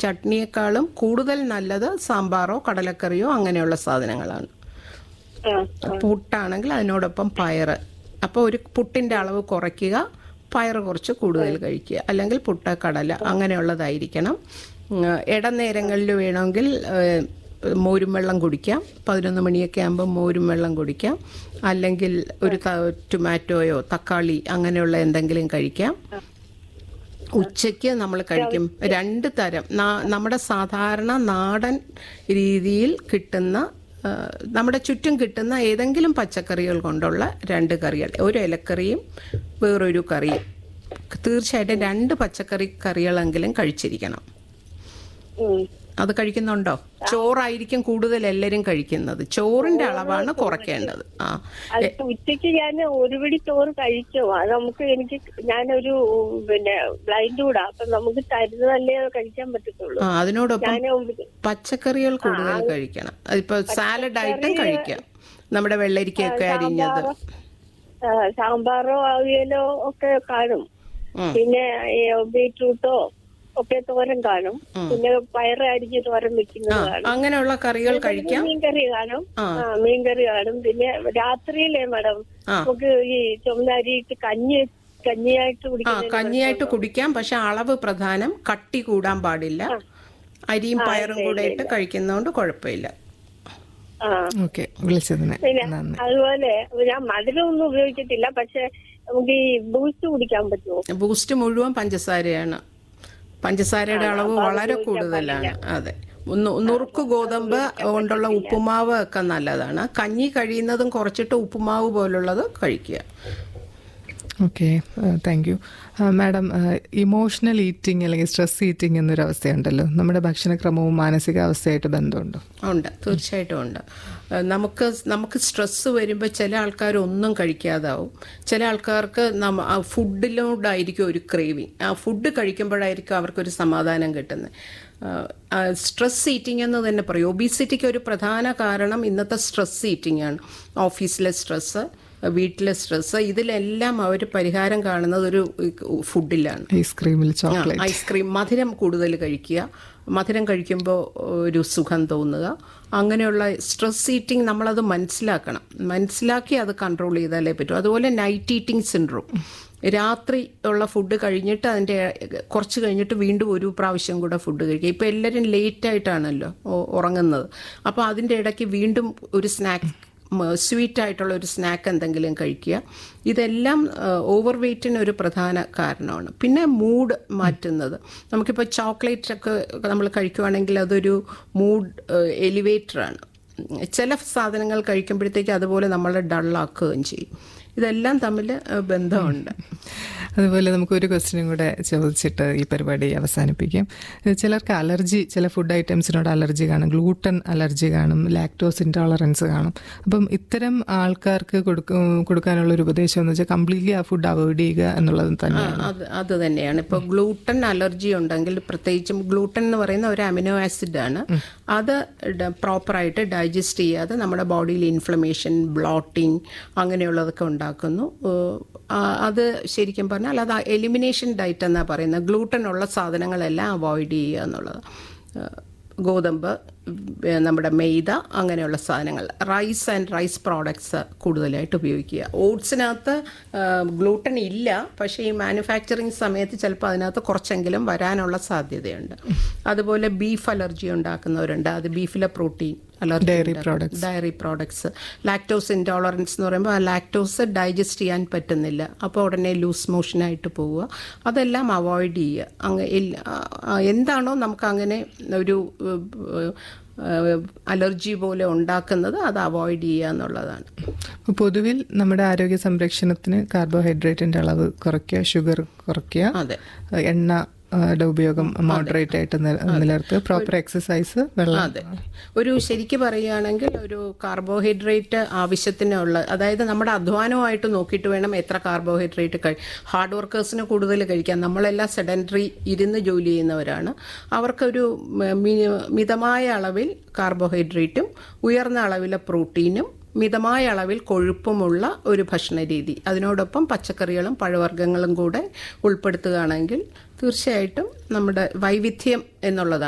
ചട്നിയേക്കാളും കൂടുതൽ നല്ലത് സാമ്പാറോ കടലക്കറിയോ അങ്ങനെയുള്ള സാധനങ്ങളാണ് ആ പുട്ടാണെങ്കിൽ അതിനോടൊപ്പം പയറ് അപ്പോൾ ഒരു പുട്ടിൻ്റെ അളവ് കുറയ്ക്കുക പയറ് കുറച്ച് കൂടുതൽ കഴിക്കുക അല്ലെങ്കിൽ പുട്ട് കടല അങ്ങനെയുള്ളതായിരിക്കണം ഉം, ഇടനേരങ്ങളിൽ വേണമെങ്കിൽ ഏഹ്, മോരും വെള്ളം കുടിക്കാം പതിനൊന്ന് മണിയൊക്കെ ആകുമ്പോൾ മോരും വെള്ളം കുടിക്കാം അല്ലെങ്കിൽ ഒരു ത- ടൊമാറ്റോയോ തക്കാളി അങ്ങനെയുള്ള എന്തെങ്കിലും കഴിക്കാം ഉച്ചയ്ക്ക് നമ്മൾ കഴിക്കും രണ്ട് തരം നാ- നമ്മുടെ സാധാരണ നാടൻ രീതിയിൽ കിട്ടുന്ന ആ, നമ്മുടെ ചുറ്റും കിട്ടുന്ന ഏതെങ്കിലും പച്ചക്കറികൾ കൊണ്ടുള്ള രണ്ട് കറികൾ ഒരു ഇലക്കറിയും വേറൊരു കറിയും തീർച്ചയായിട്ടും രണ്ട് പച്ചക്കറി കറികളെങ്കിലും കഴിച്ചിരിക്കണം ഉം. അത് കഴിക്കുന്നുണ്ടോ ചോറായിരിക്കും കൂടുതൽ എല്ലാവരും കഴിക്കുന്നത് ചോറിന്റെ അളവാണ് കുറയ്ക്കേണ്ടത് ആ അതിപ്പോ ഉച്ചയ്ക്ക് ഞാൻ ഒരു പിടി ചോറ് കഴിച്ചു അത് നമുക്ക് എനിക്ക് ഞാനൊരു പിന്നെ ബ്ലൈൻഡ് കൂടാ അപ്പൊ നമുക്ക് തരുന്നതല്ലേ കഴിക്കാൻ പറ്റത്തുള്ളൂ ആ അതിനോടൊപ്പം ഞാൻ പച്ചക്കറികൾ കൂടുതൽ കഴിക്കണം അതിപ്പോ സാലഡ് ആയിട്ടും കഴിക്കാം നമ്മുടെ വെള്ളരിക്കയൊക്കെ അരിഞ്ഞത് സാമ്പാറോ അവിയലോ ഒക്കെ കാണും ഉം. പിന്നെ ഈ ബീറ്റ്റൂട്ടോ ഒക്കെ തോരൻ കാണും പിന്നെ പയറ് അരിഞ്ഞ് തോരൻ വെക്കുന്നത് കാണും അങ്ങനെയുള്ള കറികൾ കഴിക്കാം മീൻകറി കാണും ആ. ആ മീൻകറി കാണും പിന്നെ രാത്രിയിലെ മാഡം ആ. നമുക്ക് ഈ ചുമന്ന അരിയിട്ട് കഞ്ഞി കഞ്ഞിയായിട്ട് ആ കുടിക്കുന്നത് കഞ്ഞിയായിട്ട് കുടിക്കാം പക്ഷെ അളവ് പ്രധാനം കട്ടി കൂടാൻ പാടില്ല അരിയും പയറും കൂടെ ഇട്ട് കഴിക്കുന്നതുകൊണ്ട് കുഴപ്പമില്ല ആ ഓക്കെ വിളിച്ചതിന് പിന്നെ നന്ദി അതുപോലെ ഞാൻ മധുരം ഒന്നും ഉപയോഗിച്ചിട്ടില്ല പക്ഷെ നമുക്ക് ഈ ബൂസ്റ്റ് കുടിക്കാൻ പറ്റുമോ ബൂസ്റ്റ് മുഴുവൻ പഞ്ചസാരയാണ് പഞ്ചസാരയുടെ അളവ് വളരെ കൂടുതലാണ് അതെ ഒന്ന് നുറുക്ക് ഗോതമ്പ് കൊണ്ടുള്ള ഉപ്പുമാവ് ഒക്കെ നല്ലതാണ് കഞ്ഞി കഴിയുന്നതും കുറച്ചിട്ട് ഉപ്പുമാവ് പോലുള്ളത് കഴിക്കുക okay thank you madam emotional eating അല്ലെങ്കിൽ സ്ട്രെസ് ഈറ്റിംഗ് എന്നൊരു അവസ്ഥയുണ്ടല്ലോ നമ്മുടെ ഭക്ഷണക്രമവും മാനസികാവസ്ഥയായിട്ട് ബന്ധമുണ്ടോ ഉണ്ട് തീർച്ചയായിട്ടും ഉണ്ട് ഏഹ് നമുക്ക് നമുക്ക് സ്ട്രെസ്സ് വരുമ്പോൾ ചില ആൾക്കാർ ഒന്നും കഴിക്കാതാവും ചില ആൾക്കാർക്ക് നമ്മ ആ ഫുഡിലോടായിരിക്കും ഒരു ക്രേവിങ് ആ ഫുഡ് കഴിക്കുമ്പോഴായിരിക്കും അവർക്കൊരു സമാധാനം കിട്ടുന്നത് സ്ട്രെസ് ഈറ്റിംഗ് എന്ന് തന്നെ പറയും ഒബീസിറ്റിക്ക് ഒരു പ്രധാന കാരണം ഇന്നത്തെ സ്ട്രെസ് ഈറ്റിംഗ് ആണ് ഓഫീസിലെ സ്ട്രെസ്സ് വീട്ടിലെ സ്ട്രെസ്സ് ഇതിലെല്ലാം അവർ പരിഹാരം കാണുന്നത് ഒരു ഫുഡിലാണ് ഐസ്ക്രീമിൽ ചോക്ലേറ്റ് ഐസ്ക്രീം മധുരം കൂടുതൽ കഴിക്കുക മധുരം കഴിക്കുമ്പോൾ ഒരു സുഖം തോന്നുക അങ്ങനെയുള്ള സ്ട്രെസ് ഈറ്റിംഗ് നമ്മളത് മനസ്സിലാക്കണം മനസ്സിലാക്കി അത് കൺട്രോൾ ചെയ്താലേ പറ്റൂ അതുപോലെ നൈറ്റ് ഈറ്റിംഗ് സിൻഡ്രോം രാത്രി ഉള്ള ഫുഡ് കഴിഞ്ഞിട്ട് അതിൻ്റെ കുറച്ച് കഴിഞ്ഞിട്ട് വീണ്ടും ഒരു പ്രാവശ്യം കൂടെ ഫുഡ് കഴിക്കുക ഇപ്പോൾ എല്ലാവരും ലേറ്റ് ആയിട്ടാണല്ലോ ഉ- ഉറങ്ങുന്നത് അപ്പോൾ അതിൻ്റെ ഇടയ്ക്ക് വീണ്ടും ഒരു സ്നാക്ക് സ്വീറ്റ് ആയിട്ടുള്ള ഒരു സ്നാക്ക് എന്തെങ്കിലും കഴിക്കുക ഇതെല്ലാം ഓവർ വെയ്റ്റിന് ഒരു പ്രധാന കാരണമാണ് പിന്നെ മൂഡ് മാറ്റുന്നത് നമുക്കിപ്പോൾ ചോക്ലേറ്റ് ഒക്കെ നമ്മൾ കഴിക്കുവാണെങ്കിൽ അതൊരു മൂഡ് എലിവേറ്ററാണ് ചില സാധനങ്ങൾ കഴിക്കുമ്പോഴത്തേക്ക് അതുപോലെ നമ്മളെ ഡള്ളാക്കുകയും ചെയ്യും ഇതെല്ലാം തമ്മിൽ ഏഹ്, ബന്ധമുണ്ട് അതുപോലെ നമുക്ക് ഒരു ക്വസ്റ്റ്യനും കൂടെ ചോദിച്ചിട്ട് ഈ പരിപാടി അവസാനിപ്പിക്കാം ഏഹ് ചിലർക്ക് അലർജി ചില ഫുഡ് ഐറ്റംസിനോട് അലർജി കാണും ഗ്ലൂട്ടൻ അലർജി കാണും ലാക്ടോസ് ഇൻടോളറൻസ് കാണും അപ്പം ഇത്തരം ആൾക്കാർക്ക് കൊടുക്ക- കൊടുക്കാനുള്ള ഒരു ഉപദേശം എന്ന് വെച്ചാൽ കംപ്ലീറ്റ്ലി ആ ഫുഡ് അവോയ്ഡ് ചെയ്യുക എന്നുള്ളത് ആ, തന്നെയാണ് അത് അത് തന്നെയാണ് ഇപ്പോൾ ഗ്ലൂട്ടൻ അലർജി ഉണ്ടെങ്കിൽ പ്രത്യേകിച്ചും ഗ്ലൂട്ടൻ എന്ന് പറയുന്ന ഒരു അമിനോ ആസിഡ് ആണ് അത് പ്രോപ്പറായിട്ട് ഡൈജസ്റ്റ് ചെയ്യാതെ നമ്മുടെ ബോഡിയിൽ ഇൻഫ്ലമേഷൻ ബ്ലോട്ടിങ് അങ്ങനെയുള്ളതൊക്കെ ഉണ്ടാക്കുന്നു ഏഹ്, ആ, അത് ശരിക്കും പറഞ്ഞാൽ അത് എലിമിനേഷൻ ഡയറ്റ് എന്നാണ് പറയുന്നത് ഗ്ലൂട്ടൻ ഉള്ള സാധനങ്ങളെല്ലാം അവോയ്ഡ് ചെയ്യുക എന്നുള്ളത് ഏഹ്, ഗോതമ്പ് ഏ, നമ്മുടെ മെയ്ത അങ്ങനെയുള്ള സാധനങ്ങൾ റൈസ് ആൻഡ് റൈസ് പ്രോഡക്ട്സ് കൂടുതലായിട്ട് ഉപയോഗിക്കുക ഓട്സിനകത്ത് ഗ്ലൂട്ടൻ ഇല്ല പക്ഷേ ഈ മാനുഫാക്ചറിങ് സമയത്ത് ചിലപ്പോൾ അതിനകത്ത് കുറച്ചെങ്കിലും വരാനുള്ള സാധ്യതയുണ്ട് അതുപോലെ ബീഫ് അലർജി ഉണ്ടാക്കുന്നവരുണ്ട് അത് ബീഫിലെ protein allergy Dairy products. Dairy products lactose intolerance എന്ന് പറയുമ്പോൾ ആ ലാക്ടോസ് ഡൈജസ്റ്റ് ചെയ്യാൻ പറ്റുന്നില്ല അപ്പോൾ ഉടനെ ലൂസ് മോഷനായിട്ട് പോവുക അതെല്ലാം അവോയ്ഡ് ചെയ്യുക അങ്ങ് ഇല്ല- ആ, എന്താണോ നമുക്ക് അങ്ങനെ ഒരു അലർജി പോലെ ഉണ്ടാക്കുന്നത് അത് അവോയ്ഡ് ചെയ്യുക എന്നുള്ളതാണ് അപ്പോൾ പൊതുവിൽ നമ്മുടെ ആരോഗ്യ സംരക്ഷണത്തിന് കാർബോഹൈഡ്രേറ്റിന്റെ അളവ് കുറയ്ക്കുക ഷുഗർ കുറയ്ക്കുക അതെ എണ്ണ ആ, യുടെ ഉപയോഗം മോഡറേറ്റ് ആയിട്ട് നില- നിലനിർത്തുക പ്രോപ്പർ എക്സസൈസ് വെള്ളം അതെ ഒരു ശരിക്ക് പറയുകയാണെങ്കിൽ ഒരു കാർബോഹൈഡ്രേറ്റ് ആവശ്യത്തിനുള്ള അതായത് നമ്മുടെ അധ്വാനമായിട്ട് നോക്കിയിട്ട് വേണം എത്ര കാർബോഹൈഡ്രേറ്റ് കഴി ഹാർഡ് വർക്കേഴ്സിന് കൂടുതൽ കഴിക്കാൻ നമ്മളെല്ലാം സെഡൻറ്ററി ഇരുന്ന് ജോലി ചെയ്യുന്നവരാണ് അവർക്കൊരു മ- മി- മിതമായ അളവിൽ കാർബോഹൈഡ്രേറ്റും ഉയർന്ന അളവിലെ പ്രോട്ടീനും മിതമായ അളവിൽ കൊഴുപ്പുമുള്ള ഒരു ഭക്ഷണ രീതി അതിനോടൊപ്പം പച്ചക്കറികളും പഴവർഗ്ഗങ്ങളും കൂടെ ഉൾപ്പെടുത്തുകയാണെങ്കിൽ തീർച്ചയായിട്ടും നമ്മുടെ വൈവിധ്യം എന്നുള്ളതാണ്